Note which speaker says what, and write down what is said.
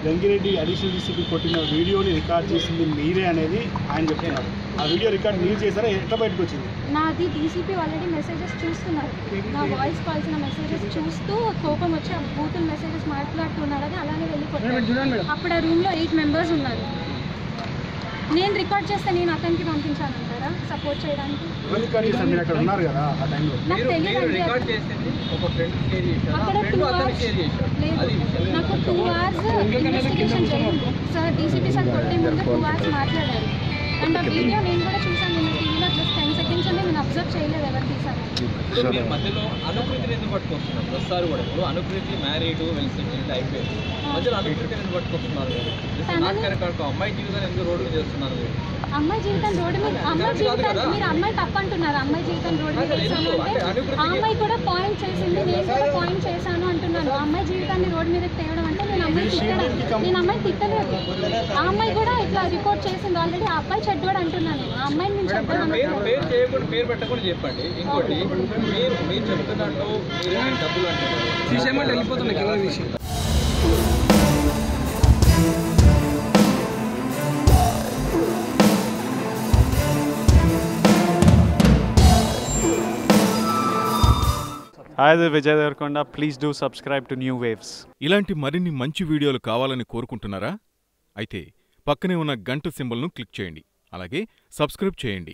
Speaker 1: Gangireddy additional DCP కొట్టిన వీడియోని record చేసింది మీరే అనేది ఆయన చెప్తున్నారు ఆ వీడియో రికార్డ్ మీరు చేశారా ఎట్లా బయటకు వచ్చింది
Speaker 2: నాది డీసీపీ ఆల్రెడీ మెసేజెస్ చూస్తున్నారు నా వాయిస్ కాల్స్ నా మెసేజెస్ చూస్తూ కోపం వచ్చి ఆ బూతులు మెసేజెస్ మాట్లాడుతున్నారు అది అలానే వెళ్ళిపోతారు అప్పుడు ఆ రూమ్లో ఎయిట్ మెంబర్స్ ఉన్నారు నేను రికార్డ్ చేస్తే నేను అతనికి పంపించానంటారా సపోర్ట్ చేయడానికి
Speaker 1: రికార్డ్ చేశారు మీరు అక్కడ ఉన్నారు కదా ఆ టైంలో
Speaker 2: నాకు
Speaker 3: మీరు మీరు
Speaker 2: తెలియదు
Speaker 3: రికార్డ్ చేసింది ఒక ఫ్రెండ్ షేర్ చేశారు ఆ
Speaker 2: అక్కడ
Speaker 3: ఫ్రెండ్
Speaker 2: టూ
Speaker 3: అతనికి
Speaker 2: అవర్స్
Speaker 3: షేర్ చేశారు అది
Speaker 2: లేదు
Speaker 3: విషయం.
Speaker 2: నాకు టూ అవర్స్ ఇన్వెస్టిగేషన్ జరిగింది సార్ డీసీపీ సార్ కొట్టే ముందు టూ అవర్స్ మాట్లాడారు అండ్ ఆ వీడియో నేను కూడా చూసాను నిన్న టీవీలో జస్ట్ టెన్ సెకండ్స్ ఉంది నేను అబ్జర్వ్ చేయలేదు ఎవరు తీసాను
Speaker 3: సో మీరు మధ్యలో అనుకృతిని ఎందుకు పట్టుకొస్తున్నారు ప్రస్తుతాలు కూడా ఇప్పుడు అనుకృతి మ్యారీడ్ వెల్ సెటిల్డ్ అయిపోయింది మధ్యలో అనుకృతిని ఎందుకు పట్టుకొస్తున్నారు మీరు నాట్ కరెక్ట్ అమ్మాయి జీవితాన్ని ఎందుకు రోడ్డు మీద చేస్తున్నారు మీరు
Speaker 2: అమ్మాయి జీవితం రోడ్డు మీద అమ్మాయి జీవితాన్ని మీరు అమ్మాయి తప్పు అంటున్నారు అమ్మాయి జీవితం రోడ్డు మీద వేసాను అంటే ఆ అమ్మాయి కూడా పాయింట్ చేసింది నేను కూడా పాయింట్ చేశాను అంటున్నాను ఆ అమ్మాయి జీవితాన్ని రోడ్డు మీదకి తేవడం అంటే నేను అమ్మాయి తిట్టడం నేను అమ్మాయి తిట్టలేదు ఆ అమ్మాయి కూడా ఇట్లా రిపోర్ట్ చేసింది ఆల్రెడీ ఆ అబ్బాయి చెడ్డోడు అంటున్నాను నేను ఆ అమ్మాయిని నేను
Speaker 3: మేడం
Speaker 2: చెడ్డోడు
Speaker 3: పేరు పేరు చేయకుండా పేరు పెట్టకుండా చెప్పండి ఇంకోటి మీరు మీరు చెప్తున్నట్టు మీరు డబ్బులు అంటున్నారు
Speaker 4: విషయమంటే వెళ్ళిపోతుంది కింద విషయం
Speaker 5: Hi, this is Vijay Devarkonda. Please do subscribe to New Waves.
Speaker 6: ఇలాంటి మరిన్ని మంచి వీడియోలు కావాలని కోరుకుంటున్నారా అయితే పక్కనే ఉన్న గంట సింబల్ను క్లిక్ చేయండి అలాగే సబ్స్క్రైబ్ చేయండి